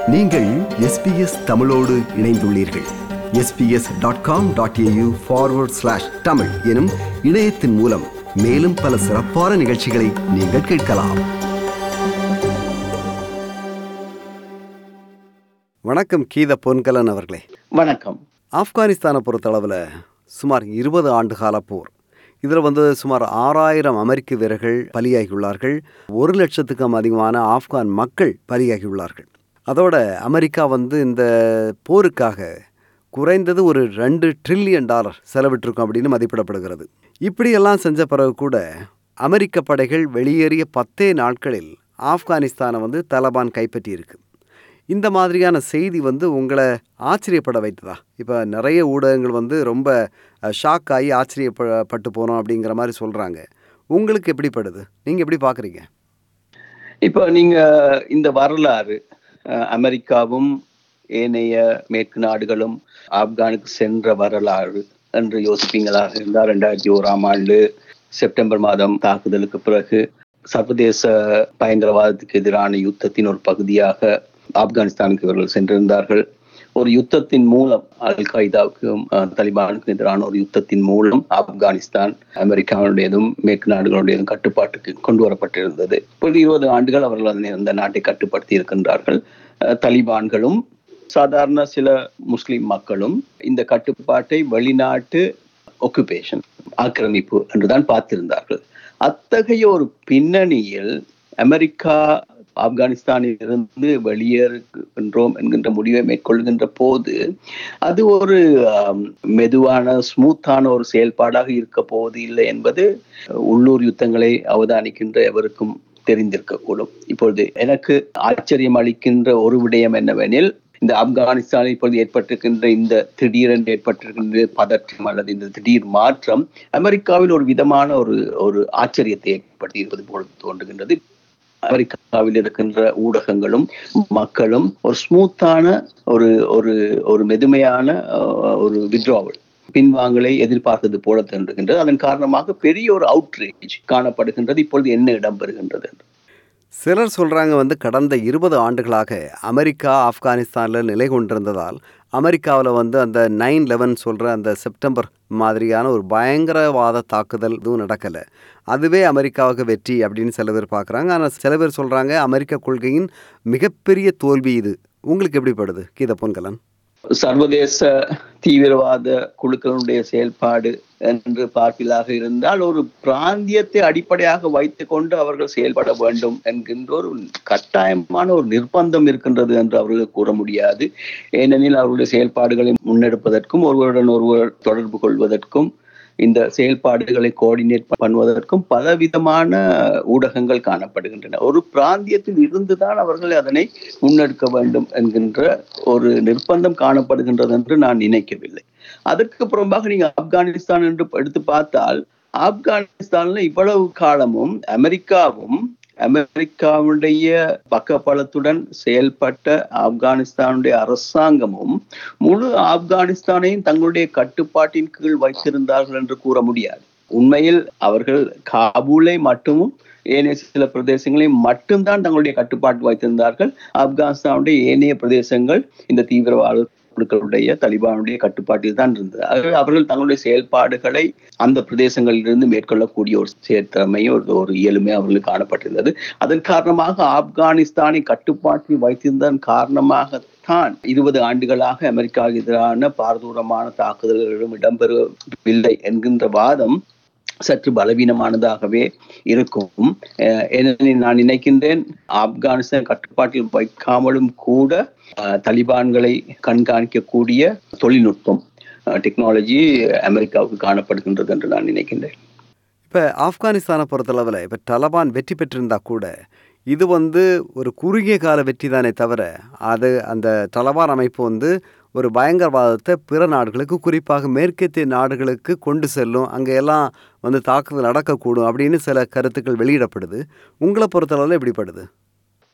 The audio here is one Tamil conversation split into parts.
நீங்கள் எஸ்பிஎஸ் தமிழோடு இணைந்துள்ளீர்கள் SBS dot com dot AU forward slash Tamil எனும் இணையத்தின் மூலம் மேலும் பல சிறப்பான நிகழ்ச்சிகளை நீங்கள் கேட்கலாம் வணக்கம் கீத பொன்கலன் அவர்களே வணக்கம் ஆப்கானிஸ்தானை பொறுத்தளவில் சுமார் இருபது ஆண்டு கால போர் இதில் வந்து சுமார் ஆறாயிரம் அமெரிக்க வீரர்கள் பலியாகியுள்ளார்கள் ஒரு லட்சத்துக்கும் அதிகமான ஆப்கான் மக்கள் பலியாகியுள்ளார்கள் அதோட அமெரிக்கா வந்து இந்த போருக்காக குறைந்தது ஒரு ரெண்டு ட்ரில்லியன் டாலர் செலவிட்டிருக்கும் அப்படின்னு மதிப்பிடப்படுகிறது இப்படியெல்லாம் செஞ்ச பிறகு கூட அமெரிக்க படைகள் வெளியேறிய பத்தே நாட்களில் ஆப்கானிஸ்தானை வந்து தலபான் கைப்பற்றியிருக்கு இந்த மாதிரியான செய்தி வந்து உங்களை ஆச்சரியப்பட வைத்ததா இப்போ நிறைய ஊடகங்கள் வந்து ரொம்ப ஷாக் ஆகி ஆச்சரியப்பட்டு போனோம் அப்படிங்கிற மாதிரி சொல்கிறாங்க உங்களுக்கு எப்படிப்படுது நீங்கள் எப்படி பார்க்குறீங்க இப்போ நீங்க இந்த வரலாறு அஹ், அமெரிக்காவும் ஏனைய மேற்கு நாடுகளும் ஆப்கானுக்கு சென்ற வரலாறு என்று யோசிப்பீங்களாக இருந்தால் ரெண்டாயிரத்தி ஓராம் ஆண்டு செப்டம்பர் மாதம் தாக்குதலுக்கு பிறகு சர்வதேச பயங்கரவாதத்துக்கு எதிரான யுத்தத்தின் ஒரு பகுதியாக ஆப்கானிஸ்தானுக்கு இவர்கள் சென்றிருந்தார்கள் ஒரு யுத்தத்தின் மூலம் அல் qaedaவுக்கும் அஹ், தலிபானுக்கும் எதிரான ஒரு யுத்தத்தின் மூலம் ஆப்கானிஸ்தான் அமெரிக்காவுடையதும் மேற்கு நாடுகளுடையதும் கட்டுப்பாட்டுக்கு கொண்டு வரப்பட்டிருந்தது இப்பொழுது இருபது ஆண்டுகள் அவர்கள் அதனை அந்த நாட்டை கட்டுப்படுத்தி இருக்கின்றார்கள் அஹ், தலிபான்களும் சாதாரண சில முஸ்லிம் மக்களும் இந்த கட்டுப்பாட்டை வெளிநாட்டு ஒக்குபேஷன் ஆக்கிரமிப்பு என்றுதான் பார்த்திருந்தார்கள் அத்தகைய ஒரு பின்னணியில் அமெரிக்கா ஆப்கானிஸ்தானில் இருந்து வெளியேறுகின்றோம் என்கின்ற முடிவை மேற்கொள்கின்ற போது அது ஒரு ஆம், மெதுவான ஸ்மூத்தான ஒரு செயல்பாடாக இருக்க போவது இல்லை என்பது உள்ளூர் யுத்தங்களை அவதானிக்கின்ற எவருக்கும் தெரிந்திருக்கக்கூடும் இப்பொழுது எனக்கு ஆச்சரியம் அளிக்கின்ற ஒரு விடயம் என்னவெனில் இந்த ஆப்கானிஸ்தானில் இப்பொழுது ஏற்பட்டிருக்கின்ற இந்த திடீரென்று ஏற்பட்டிருக்கின்ற பதற்றம் அல்லது இந்த திடீர் மாற்றம் அமெரிக்காவில் ஒரு விதமான ஒரு ஒரு ஆச்சரியத்தை ஏற்படுத்தி இருப்பது போல் தோன்றுகின்றது அமெரிக்காவில் இருக்கின்ற ஊடகங்களும் மக்களும் ஒரு ஸ்மூத்தான ஒரு ஒரு ஒரு மெதுமையான அஹ், ஒரு வித்ராவல் பின்வாங்கலை எதிர்பார்த்தது போல தோன்றுகின்றது அதன் காரணமாக பெரிய ஒரு அவுட்ரேஜ் காணப்படுகின்றது இப்பொழுது என்ன இடம்பெறுகின்றது என்று சிலர் சொல்கிறாங்க வந்து கடந்த இருபது ஆண்டுகளாக அமெரிக்கா ஆப்கானிஸ்தானில் நிலை கொண்டிருந்ததால் அமெரிக்காவில் வந்து அந்த நைன் லெவன் சொல்கிற அந்த செப்டம்பர் மாதிரியான ஒரு பயங்கரவாத தாக்குதல் எதுவும் நடக்கலை அதுவே அமெரிக்காவுக்கு வெற்றி அப்படின்னு சில பேர் பார்க்குறாங்க ஆனால் சில பேர் சொல்கிறாங்க அமெரிக்க கொள்கையின் மிகப்பெரிய தோல்வி இது உங்களுக்கு எப்படிப்படுது கீத பொன்கலன் சர்வதேச தீவிரவாத குழுக்களுடைய செயல்பாடு என்று பார்ப்பிலாக இருந்தால் ஒரு பிராந்தியத்தை அடிப்படையாக வைத்துக்கொண்டு அவர்கள் செயல்பட வேண்டும் என்கின்ற ஒரு கட்டாயமான ஒரு நிர்பந்தம் இருக்கின்றது என்று அவர்கள் கூற முடியாது ஏனெனில் அவர்களுடைய செயல்பாடுகளை முன்னெடுப்பதற்கும் ஒருவருடன் ஒருவர் தொடர்பு கொள்வதற்கும் இந்த செயல்பாடுகளை கோஆர்டினேட் பண்ணுவதற்கும் பலவிதமான ஊடகங்கள் காணப்படுகின்றன ஒரு பிராந்தியத்தில் இருந்துதான் அவர்கள் அதனை முன்னெடுக்க வேண்டும் என்கின்ற ஒரு நிர்பந்தம் காணப்படுகின்றது என்று நான் நினைக்கவில்லை அதற்கு புறம்பாக நீங்க ஆப்கானிஸ்தான் என்று எடுத்து பார்த்தால் ஆப்கானிஸ்தான்ல இவ்வளவு காலமும் அமெரிக்காவும் அமெரிக்காவுடைய பக்கபலத்துடன் செயல்பட்ட ஆப்கானிஸ்தானுடைய அரசாங்கமும் முழு ஆப்கானிஸ்தானையும் தங்களுடைய கட்டுப்பாட்டின் கீழ் வைத்திருந்தார்கள் என்று கூற முடியாது உண்மையில் அவர்கள் காபூலை மட்டுமும் ஏனைய சில பிரதேசங்களை மட்டும்தான் தங்களுடைய கட்டுப்பாட்டு வைத்திருந்தார்கள் ஆப்கானிஸ்தானுடைய ஏனைய பிரதேசங்கள் இந்த தீவிரவாத குழுக்களுடைய தலிபானுடைய கட்டுப்பாட்டில் தான் இருந்தது ஆகவே அவர்கள் தங்களுடைய செயல்பாடுகளை அந்த பிரதேசங்களிலிருந்து மேற்கொள்ளக்கூடிய ஒரு செயற்திறமையும் ஒரு ஒரு இயலுமே அவர்களுக்கு காணப்பட்டிருந்தது அதன் காரணமாக ஆப்கானிஸ்தானை கட்டுப்பாட்டில் வைத்திருந்ததன் காரணமாக தான் இருபது ஆண்டுகளாக அமெரிக்காவுக்கு எதிரான பாரதூரமான தாக்குதல்களும் இடம்பெறவில்லை என்கின்ற வாதம் சற்று பலவீனமானதாகவே இருக்கும் அஹ் ஏனெனில் நான் நினைக்கின்றேன் ஆப்கானிஸ்தான் கட்டுப்பாட்டில் வைக்காமலும் கூட அஹ், தலிபான்களை கண்காணிக்கக்கூடிய தொழில்நுட்பம் டெக்னாலஜி அமெரிக்காவுக்கு காணப்படுகின்றது என்று நான் நினைக்கின்றேன் இப்போ ஆப்கானிஸ்தானை பொறுத்தளவில் இப்போ தலபான் வெற்றி பெற்றிருந்தா கூட இது வந்து ஒரு குறுகிய கால வெற்றி தானே தவிர அது அந்த தலபான் அமைப்பு வந்து ஒரு பயங்கரவாதத்தை பிற நாடுகளுக்கு குறிப்பாக மேற்கத்திய நாடுகளுக்கு கொண்டு செல்லும் அங்கே எல்லாம் வந்து தாக்குதல் நடக்கக்கூடும் அப்படின்னு சில கருத்துக்கள் வெளியிடப்படுது உங்களை பொறுத்தளவில் எப்படிப்படுது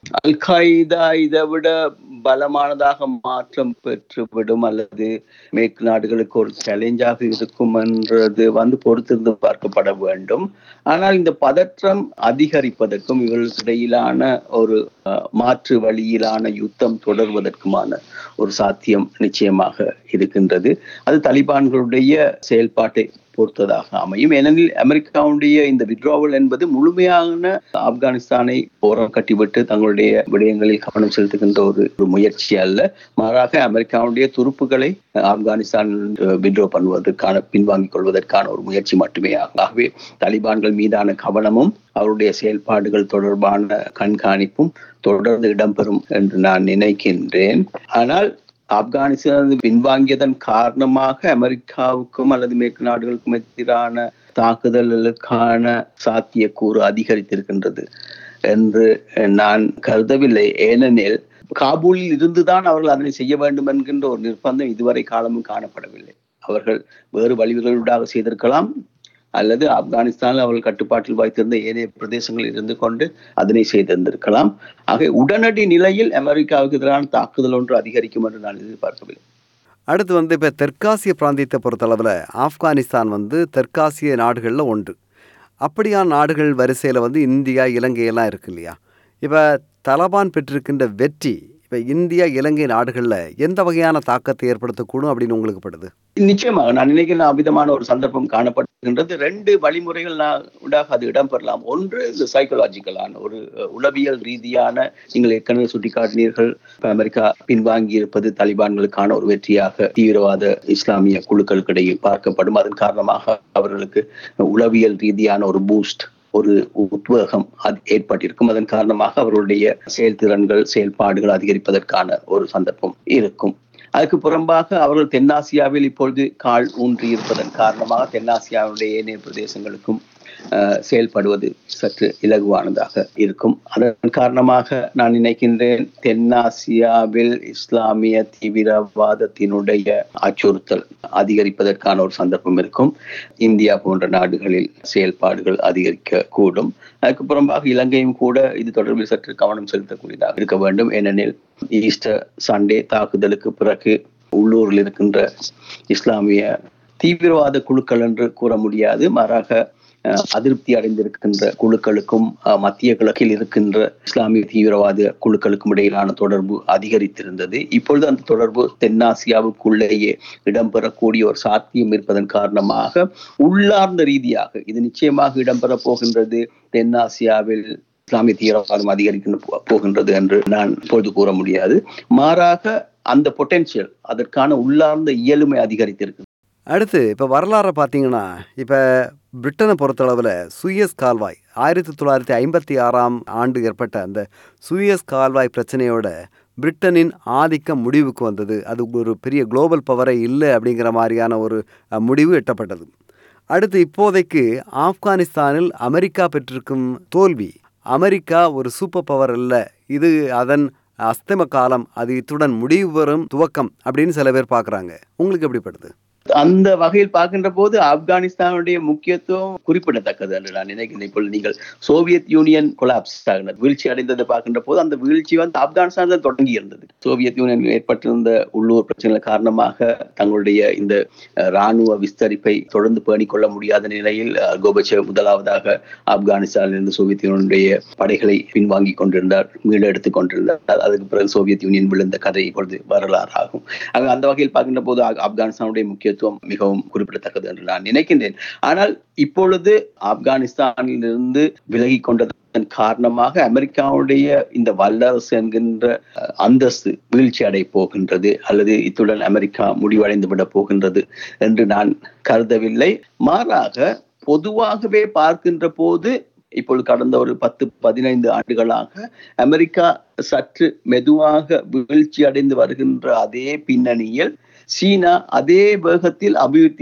அல் qaeda இதை விட பலமானதாக மாற்றம் பெற்றுவிடும் அல்லது மேற்கு நாடுகளுக்கு ஒரு சேலஞ்சாக இருக்கும் என்றது வந்து பொறுத்திருந்து பார்க்கப்பட வேண்டும் ஆனால் இந்த பதற்றம் அதிகரிப்பதற்கும் இவர்களுக்கு இடையிலான ஒரு அஹ், மாற்று வழியிலான யுத்தம் தொடர்வதற்குமான ஒரு சாத்தியம் நிச்சயமாக இருக்கின்றது அது தலிபான்களுடைய செயல்பாட்டை பொறுத்ததாக அமையும் ஏனெனில் அமெரிக்காவுடைய இந்த வித்ராவல் என்பது முழுமையான ஆப்கானிஸ்தானை ஓரம் கட்டிவிட்டு தங்களுடைய விடயங்களில் கவனம் செலுத்துகின்ற ஒரு ஒரு முயற்சி அல்ல மாறாக அமெரிக்காவுடைய துருப்புகளை ஆப்கானிஸ்தான் வித்ரோ பண்ணுவதற்கான பின்வாங்கிக் கொள்வதற்கான ஒரு முயற்சி மட்டுமே ஆகும் ஆகவே தலிபான்கள் மீதான கவனமும் அவருடைய செயல்பாடுகள் தொடர்பான கண்காணிப்பும் தொடர்ந்து இடம்பெறும் என்று நான் நினைக்கின்றேன் ஆனால் ஆப்கானிஸ்தான் பின்வாங்கியதன் காரணமாக அமெரிக்காவுக்கும் அல்லது மேற்கு நாடுகளுக்கும் எதிரான தாக்குதல்களுக்கான சாத்தியக்கூறு அதிகரித்திருக்கின்றது என்று நான் கருதவில்லை ஏனெனில் காபூலில் இருந்துதான் அவர்கள் அதனை செய்ய வேண்டும் என்கின்ற ஒரு நிர்பந்தம் இதுவரை காலமும் காணப்படவில்லை அவர்கள் வேறு வழிகளூடாக செய்திருக்கலாம் அல்லது ஆப்கானிஸ்தானில் அவர்கள் கட்டுப்பாட்டில் வைத்திருந்த ஏனைய பிரதேசங்களில் இருந்து கொண்டு அதனை செய்திருந்திருக்கலாம் ஆக உடனடி நிலையில் அமெரிக்காவுக்கு எதிரான தாக்குதல் ஒன்று அதிகரிக்கும் என்று நான் எதிர்பார்க்கவில்லை அடுத்து வந்து இப்போ தெற்காசிய பிராந்தியத்தை பொறுத்தளவில் ஆப்கானிஸ்தான் வந்து தெற்காசிய நாடுகளில் ஒன்று அப்படியான நாடுகள் வரிசையில் வந்து இந்தியா இலங்கையெல்லாம் இருக்கு இல்லையா இப்போ தலபான் பெற்றிருக்கின்ற வெற்றி இப்போ இந்தியா இலங்கை நாடுகளில் எந்த வகையான தாக்கத்தை ஏற்படுத்தக்கூடும் அப்படின்னு உங்களுக்கு படுது நிச்சயமாக நான் நினைக்கிறேன் அவ்விதமான ஒரு சந்தர்ப்பம் காணப்படுகின்றது ரெண்டு வழிமுறைகள் நான் உண்டாக அது இடம்பெறலாம் ஒன்று இந்த சைக்கலாஜிக்கலான ஒரு அஹ், உளவியல் ரீதியான நீங்கள் ஏற்கனவே சுட்டிக்காட்டினீர்கள் இப்ப அமெரிக்கா பின்வாங்கி இருப்பது தலிபான்களுக்கான ஒரு வெற்றியாக தீவிரவாத இஸ்லாமிய குழுக்களுக்கிடையே பார்க்கப்படும் அதன் காரணமாக அவர்களுக்கு உளவியல் ரீதியான ஒரு பூஸ்ட் ஒரு உத்வேகம் அது ஏற்பட்டிருக்கும் அதன் காரணமாக அவர்களுடைய செயல்திறன்கள் செயல்பாடுகள் அதிகரிப்பதற்கான ஒரு சந்தர்ப்பம் இருக்கும் அதுக்கு புறம்பாக அவர்கள் தென்னாசியாவில் இப்பொழுது கால் ஊன்றி இருப்பதன் காரணமாக தென்னாசியாவுடைய ஏனைய பிரதேசங்களுக்கும் அஹ், செயல்படுவது சற்று இலகுவானதாக இருக்கும் அதன் காரணமாக நான் நினைக்கின்றேன் தென்னாசியாவில் இஸ்லாமிய தீவிரவாதத்தினுடைய அச்சுறுத்தல் அதிகரிப்பதற்கான ஒரு சந்தர்ப்பம் இருக்கும் இந்தியா போன்ற நாடுகளில் செயல்பாடுகள் அதிகரிக்க கூடும் அதுக்கு புறம்பாக இலங்கையும் கூட இது தொடர்பில் சற்று கவனம் செலுத்தக்கூடியதாக இருக்க வேண்டும் ஏனெனில் ஈஸ்டர் சண்டே தாக்குதலுக்கு பிறகு உள்ளூரில் இருக்கின்ற இஸ்லாமிய தீவிரவாத குழுக்கள் என்று கூற முடியாது மாறாக அஹ், அதிருப்தி அடைந்திருக்கின்ற குழுக்களுக்கும் அஹ், மத்திய கிழக்கில் இருக்கின்ற இஸ்லாமிய தீவிரவாத குழுக்களுக்கும் இடையிலான தொடர்பு அதிகரித்திருந்தது இப்பொழுது அந்த தொடர்பு தென்னாசியாவுக்குள்ளேயே இடம்பெறக்கூடிய ஒரு சாத்தியம் இருப்பதன் காரணமாக உள்ளார்ந்த ரீதியாக இது நிச்சயமாக இடம்பெறப் போகின்றது தென்னாசியாவில் இஸ்லாமிய தீவிரவாதம் அதிகரிக்கின்ற போ- போகின்றது என்று நான் இப்பொழுது கூற முடியாது மாறாக அந்த பொட்டென்ஷியல் அதற்கான உள்ளார்ந்த இயலுமை அதிகரித்திருக்கு அடுத்து இப்போ வரலாறை பார்த்தீங்கன்னா இப்போ பிரிட்டனை பொறுத்தளவில் சூயஸ் கால்வாய் ஆயிரத்தி தொள்ளாயிரத்தி ஐம்பத்தி ஆறாம் ஆண்டு ஏற்பட்ட அந்த சூயஸ் கால்வாய் பிரச்சனையோட பிரிட்டனின் ஆதிக்கம் முடிவுக்கு வந்தது அது ஒரு பெரிய குளோபல் பவரே இல்லை அப்படிங்கிற மாதிரியான ஒரு அஹ், முடிவு எட்டப்பட்டது அடுத்து இப்போதைக்கு ஆப்கானிஸ்தானில் அமெரிக்கா பெற்றிருக்கும் தோல்வி அமெரிக்கா ஒரு சூப்பர் பவர் அல்ல இது அதன் அஸ்தம காலம் அது இத்துடன் முடிவு வரும் துவக்கம் அப்படின்னு சில பேர் பார்க்குறாங்க உங்களுக்கு எப்படிப்படுது அந்த வகையில் பார்க்கின்ற போது ஆப்கானிஸ்தானுடைய முக்கியத்துவம் குறிப்பிடத்தக்கது என்று நான் நினைக்கிறேன் இப்பொழுது நீங்கள் சோவியத் யூனியன் கொலாப்ஸ் ஆகினது வீழ்ச்சி அடைந்ததை பார்க்கின்ற போது அந்த வீழ்ச்சி வந்து ஆப்கானிஸ்தான் தான் தொடங்கி இருந்தது சோவியத் யூனியன் ஏற்பட்டிருந்த உள்ளூர் பிரச்சனைகள் காரணமாக தங்களுடைய இந்த அஹ், ராணுவ விஸ்தரிப்பை தொடர்ந்து பேணிக் கொள்ள முடியாத நிலையில் அஹ், கோபச்சேவ் முதலாவதாக ஆப்கானிஸ்தானில் இருந்து சோவியத் யூனியனுடைய படைகளை பின்வாங்கி கொண்டிருந்தார் மீளெடுத்துக் கொண்டிருந்தார் அதுக்கு பிறகு சோவியத் யூனியன் விழுந்த கதை இப்பொழுது வரலாறு ஆகும் ஆக அந்த வகையில் பார்க்கின்ற போது ஆப்- ஆப்கானிஸ்தானுடைய முக்கியத்துவம் மிகவும் குறிப்பிடத்தக்கது என்று நான் நினைக்கின்றேன் ஆனால் இப்பொழுது ஆப்கானிஸ்தானில் இருந்து விலகி கொண்டதன் காரணமாக அமெரிக்காவுடைய இந்த வல்லரசு என்கின்ற அஹ், அந்தஸ்து வீழ்ச்சி அடை போகின்றது அல்லது இத்துடன் அமெரிக்கா முடிவடைந்து விட போகின்றது என்று நான் கருதவில்லை மாறாக பொதுவாகவே பார்க்கின்ற போது இப்பொழுது கடந்த ஒரு பத்து பதினைந்து ஆண்டுகளாக அமெரிக்கா சற்று மெதுவாக வீழ்ச்சி அடைந்து வருகின்ற அதே பின்னணியில் சீனா அதே வேகத்தில் அபிவிருத்தி அடைந்து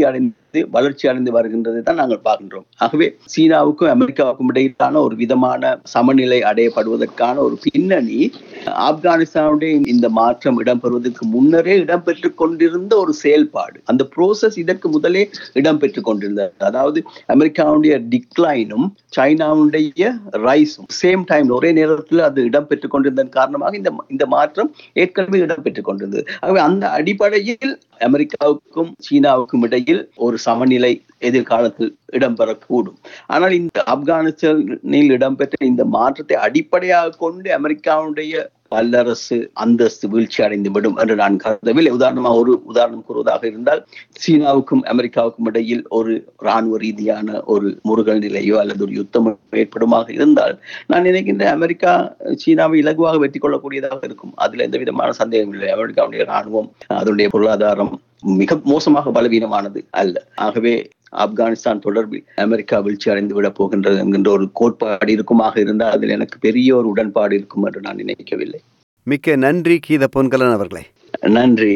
அது வளர்ச்சி அடைந்து வருகின்றதை தான் நாங்கள் பார்க்கின்றோம் ஆகவே சீனாவுக்கும் அமெரிக்காவுக்கும் இடையிலான ஒரு விதமான சமநிலை அடையப்படுவதற்கான ஒரு பின்னணி ஆப்கானிஸ்தானுடைய இந்த மாற்றம் இடம்பெறுவதற்கு முன்னரே இடம்பெற்றுக் கொண்டிருந்த ஒரு செயல்பாடு அந்த ப்ரோசஸ் இதற்கு முதலே இடம்பெற்றுக் கொண்டிருந்தது அதாவது அமெரிக்காவுடைய டிக்ளைனும் சைனாவுடைய ரைஸும் சேம் டைம் ஒரே நேரத்தில் அது இடம்பெற்றுக் கொண்டிருந்ததன் காரணமாக இந்த இந்த மாற்றம் ஏற்கனவே இடம்பெற்றுக் கொண்டிருந்தது ஆகவே அந்த அடிப்படையில் அமெரிக்காவுக்கும் சீனாவுக்கும் இடையில் ஒரு சமநிலை எதிர்காலத்தில் இடம்பெறக்கூடும் ஆனால் இந்த ஆப்கானிஸ்தானில் இடம்பெற்ற இந்த மாற்றத்தை அடிப்படையாக கொண்டு அமெரிக்காவுடைய வல்லரசு அந்தஸ்து வீழ்ச்சி அடைந்து விடும் என்று நான் கருதவில்லை உதாரணமாக ஒரு உதாரணம் கூறுவதாக இருந்தால் சீனாவுக்கும் அமெரிக்காவுக்கும் இடையில் ஒரு இராணுவ ரீதியான ஒரு முருகல் நிலையோ அல்லது ஒரு யுத்தம் ஏற்படுமாக இருந்தால் நான் நினைக்கின்றேன் அமெரிக்கா சீனாவை இலகுவாக வெற்றி கொள்ளக்கூடியதாக இருக்கும் அதுல எந்த விதமான சந்தேகம் இல்லை அமெரிக்காவுடைய இராணுவம் அதனுடைய பொருளாதாரம் மிக மோசமாக பலவீனமானது அல்ல ஆகவே ஆப்கானிஸ்தான் தொடர்பில் அமெரிக்கா வீழ்ச்சி அடைந்து விட போகின்றது என்கின்ற ஒரு கோட்பாடு இருக்குமாக இருந்தால் அதில் எனக்கு பெரிய ஒரு உடன்பாடு இருக்கும் என்று நான் நினைக்கவில்லை மிக்க நன்றி கீத பொன்கலன் அவர்களே நன்றி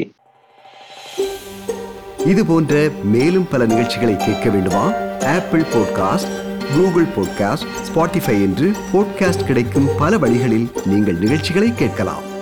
இது போன்ற மேலும் பல நிகழ்ச்சிகளை கேட்க வேண்டுமா Apple podcast Google podcast Spotify என்று பாட்காஸ்ட் கிடைக்கும் பல வழிகளில் நீங்கள் நிகழ்ச்சிகளை கேட்கலாம்